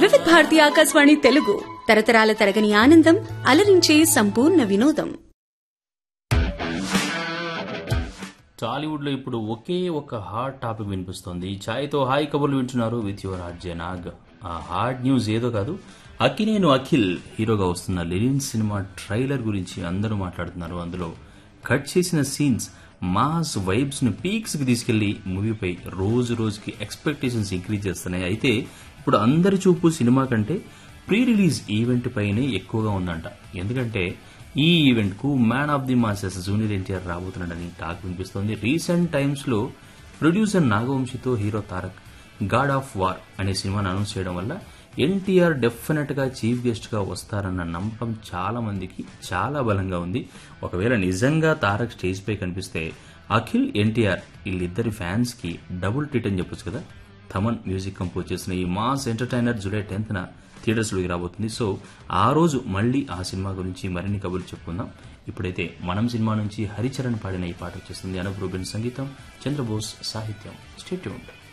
వివిధ భారతి ఆకాశవాణి తెలుగు తరతరాల తరగని ఆనందం అలరించే సంపూర్ణ వినోదం టాలీవుడ్ లో ఇప్పుడు ఒకే ఒక హాట్ టాపిక్ వినిపిస్తోంది ఛాయ్తో హాయ్ కబుర్లు వింటున్నారు విత్ యువర్ ఆర్జే నాగ్ ఆ హార్డ్ న్యూస్ ఏదో కాదు అక్కినేను అఖిల్ హీరోగా వస్తున్న లెనిన్ సినిమా ట్రైలర్ గురించి అందరూ మాట్లాడుతున్నారు అందులో కట్ చేసిన సీన్స్ మాస్ వైబ్స్ ను పీక్స్ కి తీసుకెళ్లి మూవీపై రోజు రోజుకి ఎక్స్పెక్టేషన్స్ ఇంక్రీజ్ చేస్తున్నాయి అయితే ఇప్పుడు అందరి చూపు సినిమా కంటే ప్రీ రిలీజ్ ఈవెంట్ పైనే ఎక్కువగా ఉందంట ఎందుకంటే ఈ ఈవెంట్ కు man of the masses junior NTR రాబోతున్నాడని టాక్ వినిపిస్తోంది రీసెంట్ టైమ్స్ లో ప్రొడ్యూసర్ నాగవంశితో hero Tarak God of war అనే సినిమాను అనౌన్స్ చేయడం వల్ల ఎన్టీఆర్ డెఫినెట్ గా చీఫ్ గెస్ట్ గా వస్తారన్న నమ్మకం చాలా మందికి చాలా బలంగా ఉంది ఒకవేళ నిజంగా తారక్ స్టేజ్ పై కనిపిస్తే అఖిల్ ఎన్టీఆర్ వీళ్ళిద్దరి ఫ్యాన్స్ కి డబుల్ ట్రీట్ అని చెప్పొచ్చు కదా థమన్ మ్యూజిక్ కంపోజ్ చేసిన ఈ మాస్ ఎంటర్టైనర్ జూలై టెన్త్ న థియేటర్స్ లోకి రాబోతుంది సో ఆ రోజు మళ్ళీ ఆ సినిమా గురించి మరిన్ని కబుర్లు చెప్పుకుందాం ఇప్పుడైతే మనం సినిమా నుంచి హరిచరణ్ పాడిన ఈ పాట వచ్చేస్తుంది అనూప్ రూబెన్ సంగీతం చంద్రబోస్ సాహిత్యం స్టేట్యూన్